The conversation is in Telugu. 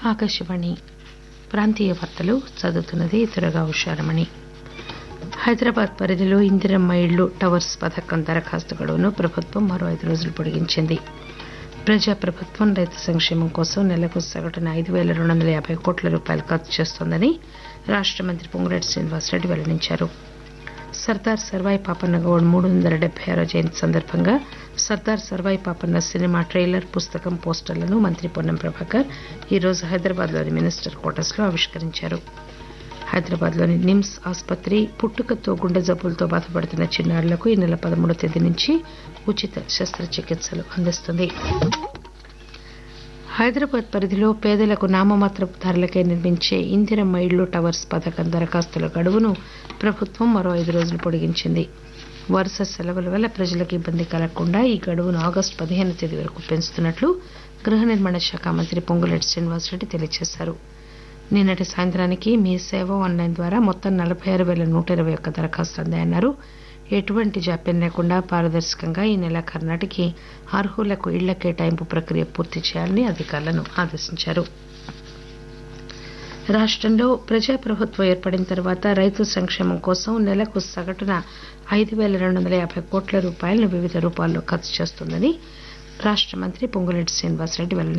ఆకాశవాణి ప్రాంతీయ వార్తలు చదువుతున్నది దురగా ఉషారమణి హైదరాబాద్ పరిధిలో ఇందిరమ్మ ఇళ్లు టవర్స్ పథకం దరఖాస్తు గడువును ప్రభుత్వం మరో ఐదు రోజులు పొడిగించింది ప్రజా ప్రభుత్వం రైతు సంక్షేమం కోసం నెలకు సగటున ఐదు పేల రెండు వందల యాభై కోట్ల రూపాయలు ఖర్చు చేస్తోందని రాష్ట మంత్రి పొంగులేటి శ్రీనివాసరెడ్డి వెల్లడించారు సర్దార్ సర్వాయి పాపన్న గౌడ్ మూడు వందల డెబ్బై ఆరో జయంతి సందర్భంగా సర్దార్ సర్వాయి పాపన్న సినిమా ట్రైలర్ పుస్తకం పోస్టర్లను మంత్రి పొన్నం ప్రభాకర్ ఈరోజు హైదరాబాద్లోని మినిస్టర్ క్వార్టర్స్లో ఆవిష్కరించారు హైదరాబాద్లోని నిమ్స్ ఆసుపత్రి పుట్టుకతో గుండె జబ్బులతో బాధపడుతున్న చిన్నారులకు ఈ నెల పదమూడవ తేదీ నుంచి ఉచిత శస్త్రచికిత్సలు అందిస్తుంది హైదరాబాద్ పరిధిలో పేదలకు నామమాత్రపు ధరలకే నిర్మించే ఇందిరమ్మ ఇళ్లు టవర్స్ పథకం దరఖాస్తుల గడువును ప్రభుత్వం మరో ఐదు రోజులు పొడిగించింది వరుస సెలవుల వల్ల ప్రజలకు ఇబ్బంది కలగకుండా ఈ గడువును ఆగస్టు పదిహేను తేదీ వరకు పెంచుతున్నట్లు గృహ నిర్మాణ శాఖ మంత్రి పొంగులేటి శ్రీనివాసరెడ్డి తెలియజేశారు నిన్నటి సాయంత్రానికి మీ సేవ ఆన్లైన్ ద్వారా మొత్తం నలభై ఆరు పేల నూట ఇరవై ఒక్క దరఖాస్తులు అందాయన్నారు ఎటువంటి జాప్యం లేకుండా పారదర్శకంగా ఈ నెలాఖరు నాటికి అర్హులకు ఇళ్ల కేటాయింపు ప్రక్రియ పూర్తి చేయాలని అధికారులను ఆదేశించారు రాష్టంలో ప్రజాప్రభుత్వం ఏర్పడిన తర్వాత రైతు సంక్షేమం కోసం నెలకు సగటున ఐదు పేల రెండు వందల యాభై కోట్ల రూపాయలను వివిధ రూపాల్లో ఖర్చు చేస్తోందని రాష్ట మంత్రి పొంగులేటి శ్రీనివాసరెడ్డి వెల్లడించారు